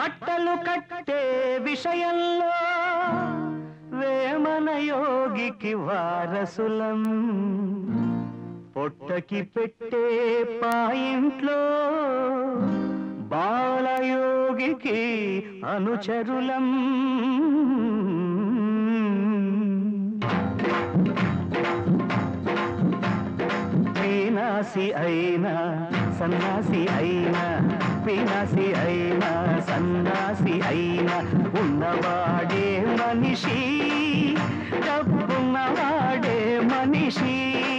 బట్టలు కట్టే విషయంలో వేమన యోగికి వారసులం పొట్టకి పెట్టే పాయింట్లో బాలయోగికి అనుచరులం వీనాసి అయినా సన్నాసి అయినా వీనాసి అయినా సన్నాసి అయినా ఉన్నవాడే మనిషి డబ్బున్నవాడే మనిషి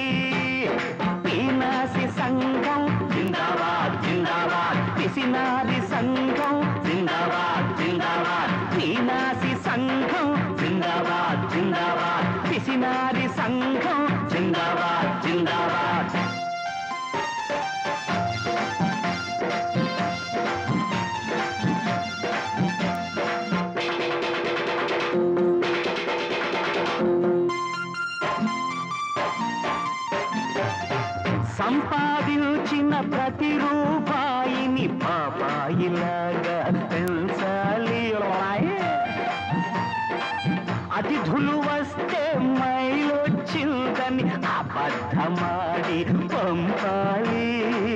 వీనాసి సంఘం జిందాబాద్ జిందాబాద్ పిసినారి సంఘం జిందాబాద్ జిందాబాద్ వీనాసి సంఘం జిందాబాద్ జిందాబాద్ పిసినారి సంఘం జిందాబాద్ జిందాబాద్ సంపాదించిన ప్రతి రూపాయిని పాపాయిలాగా పెంచాలి అతిథులు వస్తే మైలొచ్చిందని అబద్ధమాడి పంపాలి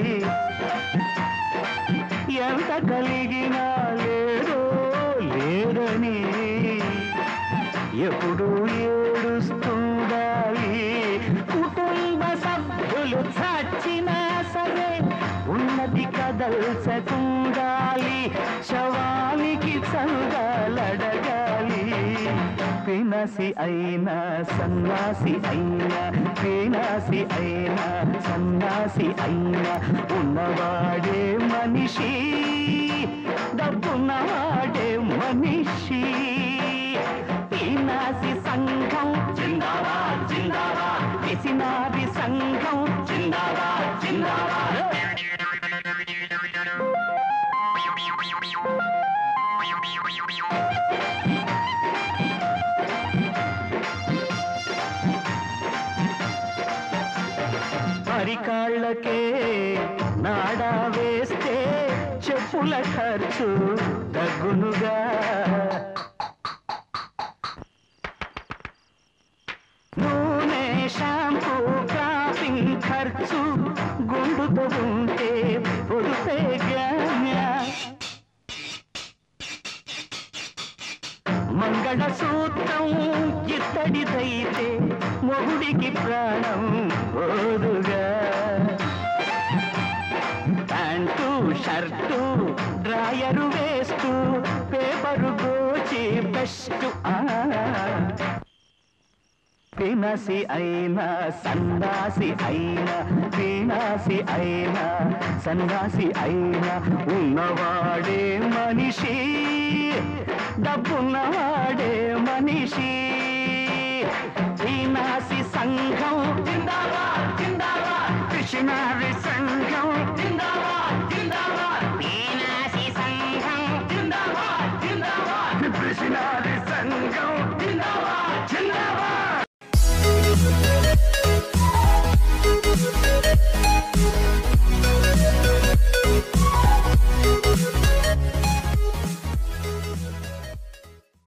ఎంత కలిగినా లేదో లేదని ఎప్పుడు ఏడుస్తుండాలి కుటుంబ సభ్యులు చచ్చినా సరే ఉన్నది కదల్చకుండాలి శవానికి చందాలడగాలి పినసి అయినా సన్నాసి అయినా పినాసి అయినా సన్నాసి అయినా ఉన్నవాడే మనిషి డబ్బున్నవాడే మనిషి పీనాసి సంఘం జిందాబాద్ జిందాబాద్ పిసినారి సంఘం జిందాబాద్ జిందాబాద్ అరికాళ్ళకే నాడా వేస్తే చెప్పుల ఖర్చు తగ్గునుగా నూనె షాంపూ క్రాపింగ్ ఖర్చు గుండుతో ఉంటే పొడుపేగా మంగళ సూత్రం ఇత్తడిదైతే మొగుడికి ప్రాణం ఓదుగా ప్యాంటు షర్టు డ్రాయరు వేస్తూ పేపరు గోచి బెస్ట్ పినసి అయినా సన్నాసి అయినా పీనాసి అయినా సన్నాసి అయినా ఉన్నవాడే మనిషి డబ్బున్నవాడే మనిషి పీనాసి సంఘం జిందాబాద్ జిందాబాద్ కృష్ణారి సంఘం